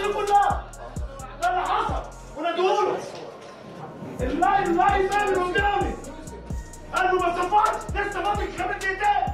دي كلها ده اللي حصل ونادوله اللاي اللاي ده اللي قدامي قال له ما صفرش لسه فاضل خمس دقيقتين